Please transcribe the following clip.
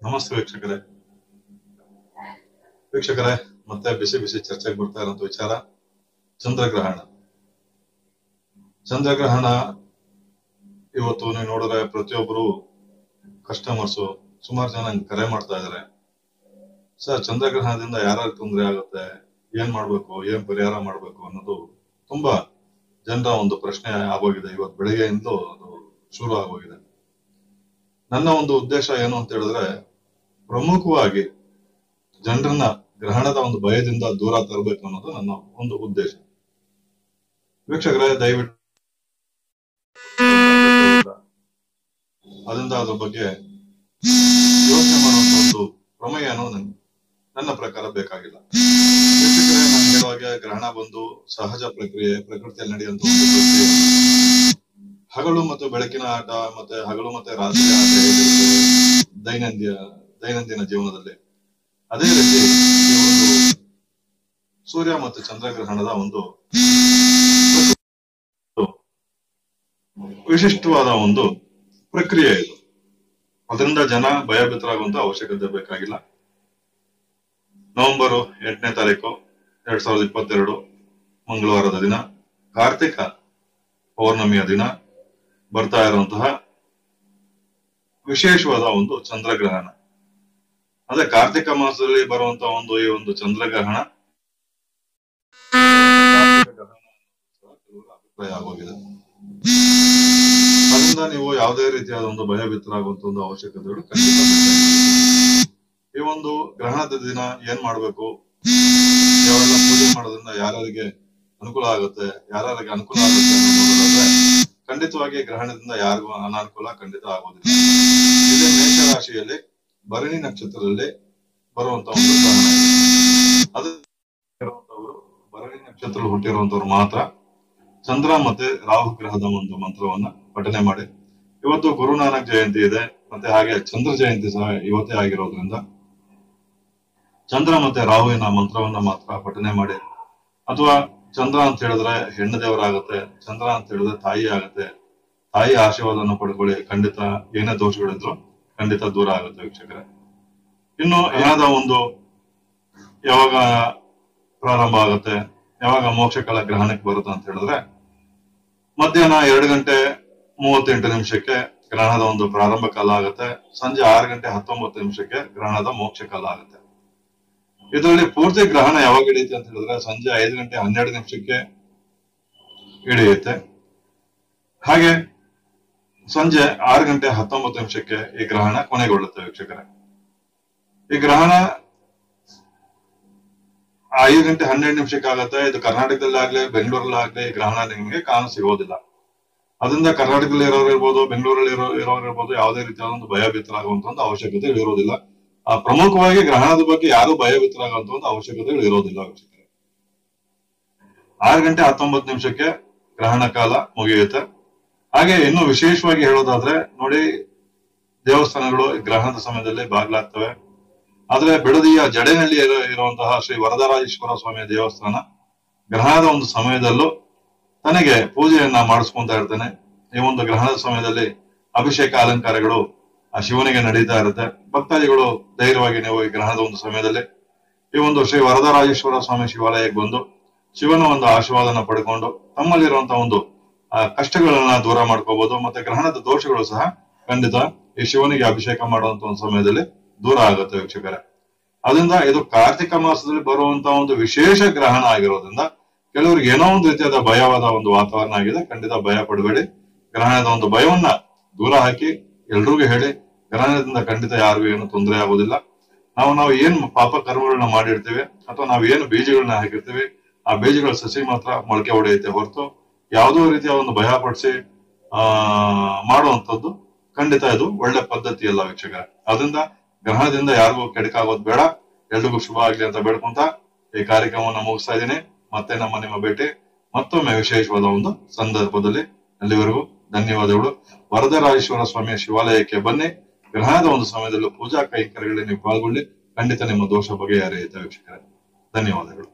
ನಮಸ್ತೆ ವೀಕ್ಷಕರೇ ವೀಕ್ಷಕರೇ ಮತ್ತೆ ಬಿಸಿ ಬಿಸಿ ಚರ್ಚೆಗೆ ಬರ್ತಾ ಇರೋಂಥ ವಿಚಾರ ಚಂದ್ರಗ್ರಹಣ ಚಂದ್ರಗ್ರಹಣ ಇವತ್ತು ನೀವು ನೋಡಿದ್ರೆ ಪ್ರತಿಯೊಬ್ಬರು ಕಸ್ಟಮರ್ಸ್ ಸುಮಾರು ಜನ ನಂಗೆ ಕರೆ ಮಾಡ್ತಾ ಇದಾರೆ ಸರ್ ಚಂದ್ರಗ್ರಹಣದಿಂದ ಯಾರ್ಯಾರು ತೊಂದರೆ ಆಗುತ್ತೆ ಏನ್ ಮಾಡ್ಬೇಕು ಏನ್ ಪರಿಹಾರ ಮಾಡ್ಬೇಕು ಅನ್ನೋದು ತುಂಬಾ ಜನರ ಒಂದು ಪ್ರಶ್ನೆ ಆಗೋಗಿದೆ ಇವತ್ತು ಬೆಳಿಗ್ಗೆಯಿಂದ ಅದು ಶುರು ಆಗೋಗಿದೆ ನನ್ನ ಒಂದು ಉದ್ದೇಶ ಏನು ಅಂತ ಹೇಳಿದ್ರೆ ಪ್ರಮುಖವಾಗಿ ಜನರನ್ನ ಗ್ರಹಣದ ಒಂದು ಭಯದಿಂದ ದೂರ ತರಬೇಕು ಅನ್ನೋದು ನನ್ನ ಒಂದು ಉದ್ದೇಶ ವೀಕ್ಷಕರೇ ದಯವಿಟ್ಟು ಅದರಿಂದ ಅದ್ರ ಬಗ್ಗೆ ಯೋಚನೆ ಮಾಡುವಂತ ಒಂದು ಪ್ರಮೇಯ ಅನ್ನೋದು ನನ್- ನನ್ನ ಪ್ರಕಾರ ಬೇಕಾಗಿಲ್ಲ ವೀಕ್ಷಕರೇ ನಾನು ಹೇಳುವಾಗೆ ಗ್ರಹಣ ಬಂದು ಸಹಜ ಪ್ರಕ್ರಿಯೆ ಪ್ರಕೃತಿಯಲ್ಲಿ ನಡೆಯುವಂತ ಒಂದು ಪ್ರಕ್ರಿಯೆ ಹಗಲು ಮತ್ತು ಬೆಳಕಿನ ಆಟ ಮತ್ತೆ ಹಗಲು ಮತ್ತೆ ರಾತ್ರಿ ಆಟ ಹೇಗಿರುತ್ತೆ ದೈನಂದಿನ ದೈನಂದಿನ ಜೀವನದಲ್ಲಿ ಅದೇ ರೀತಿ ಈ ಒಂದು ಸೂರ್ಯ ಮತ್ತು ಚಂದ್ರಗ್ರಹಣದ ಒಂದು ವಿಶಿಷ್ಟವಾದ ಒಂದು ಪ್ರಕ್ರಿಯೆ ಇದು ಅದರಿಂದ ಜನ ಭಯಭೀತರಾಗುವಂತ ಅವಶ್ಯಕತೆ ಬೇಕಾಗಿಲ್ಲ ನವೆಂಬರ್ ಎಂಟನೇ ತಾರೀಕು ಎರಡ್ ಸಾವಿರದ ಇಪ್ಪತ್ತೆರಡು ಮಂಗಳವಾರದ ದಿನ ಕಾರ್ತಿಕ ಪೌರ್ಣಮಿಯ ದಿನ ಬರ್ತಾ ಇರುವಂತಹ ವಿಶೇಷವಾದ ಒಂದು ಚಂದ್ರಗ್ರಹಣ ಅದೇ ಕಾರ್ತಿಕ ಮಾಸದಲ್ಲಿ ಬರುವಂತಹ ಒಂದು ಈ ಒಂದು ಚಂದ್ರಗ್ರಹಣ ಕಾರ್ತಿಕ ಗ್ರಹಣ ಅನ್ನೋದು ಸಹ ಕೆಲವರ ಅಭಿಪ್ರಾಯ ಆಗೋಗಿದೆ ಅದರಿಂದ ನೀವು ಯಾವುದೇ ರೀತಿಯಾದ ಒಂದು ಭಯಭೀತರಾಗುವಂತ ಒಂದು ಅವಶ್ಯಕತೆಗಳು ಖಂಡಿತ ಬೇಕಾಗಿಲ್ಲ. ಈ ಒಂದು ಗ್ರಹಣದ ದಿನ ಏನ್ ಮಾಡ್ಬೇಕು ಯಾವೆಲ್ಲ ಪೂಜೆ ಮಾಡೋದ್ರಿಂದ ಯಾರ್ಯಾರಿಗೆ ಅನುಕೂಲ ಆಗುತ್ತೆ ಯಾರ್ಯಾರಿಗೆ ಅನುಕೂಲ ಆಗುತ್ತೆ ಅನ್ನೋದಾದ್ರೆ ಖಂಡಿತವಾಗಿ ಗ್ರಹಣದಿಂದ ಯಾರಿಗೂ ಅನಾನುಕೂಲ ಖಂಡಿತ ಆಗೋದಿಲ್ಲ ಇದೇ ಮೇಷ ರಾಶಿಯಲ್ಲಿ ಭರಣಿ ನಕ್ಷತ್ರದಲ್ಲಿ ಬರುವಂತ ಒಂದು ಗ್ರಹಣ ಇದು. ಅದು ಇರುವಂತವರು ಭರಣಿ ನಕ್ಷತ್ರ ಹುಟ್ಟಿರುವಂತವ್ರು ಮಾತ್ರ ಚಂದ್ರ ಮತ್ತೆ ರಾಹು ಗ್ರಹದ ಒಂದು ಮಂತ್ರವನ್ನ ಪಠನೆ ಮಾಡಿ ಇವತ್ತು ಗುರುನಾನಕ್ ಜಯಂತಿ ಇದೆ ಮತ್ತೆ ಹಾಗೆ ಚಂದ್ರ ಜಯಂತಿ ಸಹ ಇವತ್ತೇ ಆಗಿರೋದ್ರಿಂದ ಚಂದ್ರ ಮತ್ತೆ ರಾಹುವಿನ ಮಂತ್ರವನ್ನ ಮಾತ್ರ ಪಠನೆ ಮಾಡಿ ಅಥವಾ ಚಂದ್ರ ಅಂತ ಹೇಳಿದ್ರೆ ಹೆಣ್ಣು ದೇವರಾಗುತ್ತೆ ಚಂದ್ರ ಅಂತ ಹೇಳಿದ್ರೆ ತಾಯಿ ಆಗುತ್ತೆ ತಾಯಿ ಆಶೀರ್ವಾದನ ಪಡ್ಕೊಳ್ಳಿ ಖಂಡಿತ ಏನೇ ದೋಷಗಳಿದ್ರು ಖಂಡಿತ ದೂರ ಆಗುತ್ತೆ ವೀಕ್ಷಕರೇ ಇನ್ನು ಏನಾದ ಒಂದು ಯಾವಾಗ ಪ್ರಾರಂಭ ಆಗುತ್ತೆ ಯಾವಾಗ ಮೋಕ್ಷ ಕಾಲ ಗ್ರಹಣಕ್ಕೆ ಬರುತ್ತೆ ಅಂತ ಹೇಳಿದ್ರೆ ಮಧ್ಯಾಹ್ನ ಎರಡು ಗಂಟೆ ಮೂವತ್ತೆಂಟು ನಿಮಿಷಕ್ಕೆ ಗ್ರಹಣದ ಒಂದು ಪ್ರಾರಂಭ ಕಾಲ ಆಗುತ್ತೆ ಸಂಜೆ ಆರು ಗಂಟೆ ಹತ್ತೊಂಬತ್ತು ನಿಮಿಷಕ್ಕೆ ಗ್ರಹಣದ ಮೋಕ್ಷ ಕಾಲ ಆಗುತ್ತೆ ಇದರಲ್ಲಿ ಪೂರ್ತಿ ಗ್ರಹಣ ಯಾವಾಗ ಹಿಡಿಯುತ್ತೆ ಅಂತ ಹೇಳಿದ್ರೆ ಸಂಜೆ ಐದು ಗಂಟೆ ಹನ್ನೆರಡು ನಿಮಿಷಕ್ಕೆ ಹಿಡಿಯುತ್ತೆ ಹಾಗೆ ಸಂಜೆ ಆರು ಗಂಟೆ ಹತ್ತೊಂಬತ್ತು ನಿಮಿಷಕ್ಕೆ ಈ ಗ್ರಹಣ ಕೊನೆಗೊಳ್ಳುತ್ತೆ ವೀಕ್ಷಕರೇ ಈ ಗ್ರಹಣ ಐದು ಗಂಟೆ ಹನ್ನೆರಡು ನಿಮಿಷಕ್ಕೆ ಆಗುತ್ತೆ ಇದು ಕರ್ನಾಟಕದಲ್ಲಿ ಆಗ್ಲಿ ಬೆಂಗಳೂರಲ್ಲಿ ಆಗ್ಲಿ ಈ ಗ್ರಹಣ ನಿಮಗೆ ಕಾಣ ಸಿಗೋದಿಲ್ಲ ಅದರಿಂದ ಕರ್ನಾಟಕದಲ್ಲಿ ಇರೋರು ಇರ್ಬೋದು ಬೆಂಗಳೂರಲ್ಲಿ ಇರೋ ಇರೋರು ಇರ್ಬೋದು ಯಾವುದೇ ರೀತಿಯಾದ ಒಂದು ಭಯಭೀತರಾಗುವಂತ ಒಂದು ಅವಶ್ಯಕತೆ ಇರೋದಿಲ್ಲ ಆ ಪ್ರಮುಖವಾಗಿ ಗ್ರಹಣದ ಬಗ್ಗೆ ಯಾರು ಭಯಭೀತರಾಗುವಂತ ಒಂದು ಅವಶ್ಯಕತೆಗಳು ಇರೋದಿಲ್ಲ ವೀಕ್ಷಕರೇ ಆರು ಗಂಟೆ ಹತ್ತೊಂಬತ್ತು ನಿಮಿಷಕ್ಕೆ ಗ್ರಹಣ ಕಾಲ ಮುಗಿಯುತ್ತೆ ಹಾಗೆ ಇನ್ನು ವಿಶೇಷವಾಗಿ ಹೇಳೋದಾದ್ರೆ ನೋಡಿ ದೇವಸ್ಥಾನಗಳು ಈ ಗ್ರಹಣದ ಸಮಯದಲ್ಲಿ ಬಾಗ್ಲಾಗ್ತವೆ ಆದ್ರೆ ಬಿಡದಿಯ ಜಡೆನಹಳ್ಳಿ ಇರೋ- ಇರುವಂತಹ ಶ್ರೀ ವರದರಾಜೇಶ್ವರ ಸ್ವಾಮಿಯ ದೇವಸ್ಥಾನ ಗ್ರಹಣದ ಒಂದು ಸಮಯದಲ್ಲೂ ತನಗೆ ಪೂಜೆಯನ್ನ ಮಾಡಿಸ್ಕೊಂತ ಇರ್ತಾನೆ ಈ ಒಂದು ಗ್ರಹಣದ ಸಮಯದಲ್ಲಿ ಅಭಿಷೇಕ ಅಲಂಕಾರಗಳು ಆ ಶಿವನಿಗೆ ನಡೀತಾ ಇರುತ್ತೆ ಭಕ್ತಾದಿಗಳು ಧೈರ್ಯವಾಗಿ ನೀವು ಈ ಗ್ರಹಣದ ಒಂದು ಸಮಯದಲ್ಲಿ ಈ ಒಂದು ಶ್ರೀ ವರದರಾಜೇಶ್ವರ ಸ್ವಾಮಿ ಶಿವಾಲಯಕ್ಕೆ ಬಂದು ಶಿವನ ಒಂದು ಆಶೀರ್ವಾದನ ಪಡ್ಕೊಂಡು ತಮ್ಮಲ್ಲಿರುವಂತಹ ಒಂದು ಆ ಕಷ್ಟಗಳನ್ನ ದೂರ ಮಾಡ್ಕೋಬಹುದು ಮತ್ತೆ ಗ್ರಹಣದ ದೋಷಗಳು ಸಹ ಖಂಡಿತ ಈ ಶಿವನಿಗೆ ಅಭಿಷೇಕ ಮಾಡುವಂತ ಒಂದು ಸಮಯದಲ್ಲಿ ದೂರ ಆಗುತ್ತೆ ವೀಕ್ಷಕರೇ ಅದರಿಂದ ಇದು ಕಾರ್ತಿಕ ಮಾಸದಲ್ಲಿ ಬರುವಂತ ಒಂದು ವಿಶೇಷ ಗ್ರಹಣ ಆಗಿರೋದ್ರಿಂದ ಕೆಲವರಿಗೆ ಏನೋ ಒಂದು ರೀತಿಯಾದ ಭಯವಾದ ಒಂದು ವಾತಾವರಣ ಆಗಿದೆ ಖಂಡಿತ ಭಯ ಪಡಬೇಡಿ ಗ್ರಹಣದ ಒಂದು ಭಯವನ್ನ ದೂರ ಹಾಕಿ ಎಲ್ರಿಗೂ ಹೇಳಿ ಗ್ರಹಣದಿಂದ ಖಂಡಿತ ಯಾರಿಗೂ ಏನು ತೊಂದರೆ ಆಗೋದಿಲ್ಲ ನಾವು ನಾವು ಏನ್ ಪಾಪ ಕರ್ಮಗಳನ್ನ ಮಾಡಿರ್ತೀವಿ ಅಥವಾ ನಾವು ಏನು ಬೀಜಗಳನ್ನ ಹಾಕಿರ್ತೀವಿ ಆ ಬೀಜಗಳ ಸಸಿ ಮಾತ್ರ ಮೊಳಕೆ ಹೊಡೆಯುತ್ತೆ ಹೊರತು ಯಾವುದೋ ರೀತಿಯ ಒಂದು ಭಯ ಪಡಿಸಿ ಆ ಮಾಡುವಂತದ್ದು ಖಂಡಿತ ಇದು ಒಳ್ಳೆ ಪದ್ಧತಿ ಅಲ್ಲ ವೀಕ್ಷಕ ಅದರಿಂದ ಗ್ರಹಣದಿಂದ ಯಾರಿಗೂ ಕೆಡಕಾಗೋದು ಬೇಡ ಎಲ್ರಿಗೂ ಶುಭ ಆಗ್ಲಿ ಅಂತ ಬೇಡ್ಕೊಂತ ಈ ಕಾರ್ಯಕ್ರಮವನ್ನು ಮುಗಿಸ್ತಾ ಇದ್ದೀನಿ ಮತ್ತೆ ನಮ್ಮ ನಿಮ್ಮ ಭೇಟಿ ಮತ್ತೊಮ್ಮೆ ವಿಶೇಷವಾದ ಒಂದು ಸಂದರ್ಭದಲ್ಲಿ ಅಲ್ಲಿವರೆಗೂ ಧನ್ಯವಾದಗಳು ವರದರಾಜೇಶ್ವರ ಸ್ವಾಮಿಯ ಶಿವಾಲಯಕ್ಕೆ ಬನ್ನಿ ಗ್ರಹಣದ ಒಂದು ಸಮಯದಲ್ಲೂ ಪೂಜಾ ಕೈಂಕರ್ಯಗಳಲ್ಲಿ ನೀವು ಪಾಲ್ಗೊಳ್ಳಿ ಖಂಡಿತ ನಿಮ್ಮ ದೋಷ ಬಗೆಹರಿಯುತ್ತೆ ವೀಕ್ಷಕರೇ ಧನ್ಯವಾದಗಳು